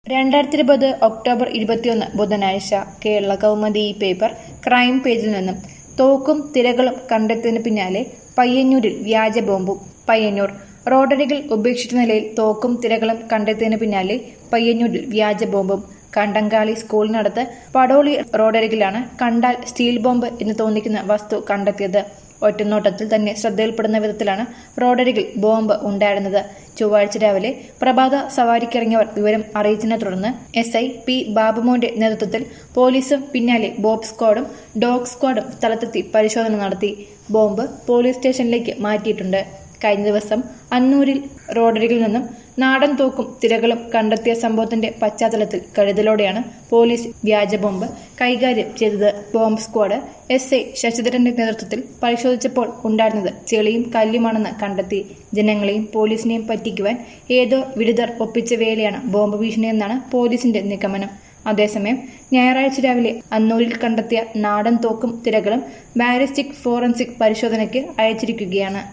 രണ്ടായിരത്തി ഇരുപത് ഒക്ടോബർ ഇരുപത്തിയൊന്ന് ബുധനാഴ്ച കേരള കൗമുദി ഈ പേപ്പർ ക്രൈം പേജിൽ നിന്നും തോക്കും തിരകളും കണ്ടെത്തിയതിന് പിന്നാലെ പയ്യന്നൂരിൽ വ്യാജ ബോംബും പയ്യന്നൂർ റോഡരികിൽ ഉപേക്ഷിച്ച നിലയിൽ തോക്കും തിരകളും കണ്ടെത്തിയതിന് പിന്നാലെ പയ്യന്നൂരിൽ വ്യാജ ബോംബും കണ്ടങ്കാളി സ്കൂളിനടുത്ത് പടോളി റോഡരികിലാണ് കണ്ടാൽ സ്റ്റീൽ ബോംബ് എന്ന് തോന്നിക്കുന്ന വസ്തു കണ്ടെത്തിയത് ഒറ്റനോട്ടത്തിൽ തന്നെ ശ്രദ്ധയിൽപ്പെടുന്ന വിധത്തിലാണ് റോഡരികിൽ ബോംബ് ഉണ്ടായിരുന്നത് ചൊവ്വാഴ്ച രാവിലെ പ്രഭാത സവാരിക്കിറങ്ങിയവർ വിവരം അറിയിച്ചതിനെ തുടർന്ന് എസ് ഐ പി ബാബുമോന്റെ നേതൃത്വത്തിൽ പോലീസും പിന്നാലെ ബോബ് സ്ക്വാഡും ഡോഗ് സ്ക്വാഡും സ്ഥലത്തെത്തി പരിശോധന നടത്തി ബോംബ് പോലീസ് സ്റ്റേഷനിലേക്ക് മാറ്റിയിട്ടുണ്ട് കഴിഞ്ഞ ദിവസം അന്നൂരിൽ റോഡരികിൽ നിന്നും നാടൻ തോക്കും തിരകളും കണ്ടെത്തിയ സംഭവത്തിന്റെ പശ്ചാത്തലത്തിൽ കരുതലോടെയാണ് പോലീസ് വ്യാജ ബോംബ് കൈകാര്യം ചെയ്തത് ബോംബ് സ്ക്വാഡ് എസ് ഐ ശശിധരന്റെ നേതൃത്വത്തിൽ പരിശോധിച്ചപ്പോൾ ഉണ്ടായിരുന്നത് ചെളിയും കല്ലുമാണെന്ന് കണ്ടെത്തി ജനങ്ങളെയും പോലീസിനെയും പറ്റിക്കുവാൻ ഏതോ വിരുദ്ധർ ഒപ്പിച്ച വേലയാണ് ബോംബ് ഭീഷണിയെന്നാണ് പോലീസിന്റെ നിഗമനം അതേസമയം ഞായറാഴ്ച രാവിലെ അന്നൂരിൽ കണ്ടെത്തിയ നാടൻ തോക്കും തിരകളും ബാലിസ്റ്റിക് ഫോറൻസിക് പരിശോധനയ്ക്ക് അയച്ചിരിക്കുകയാണ്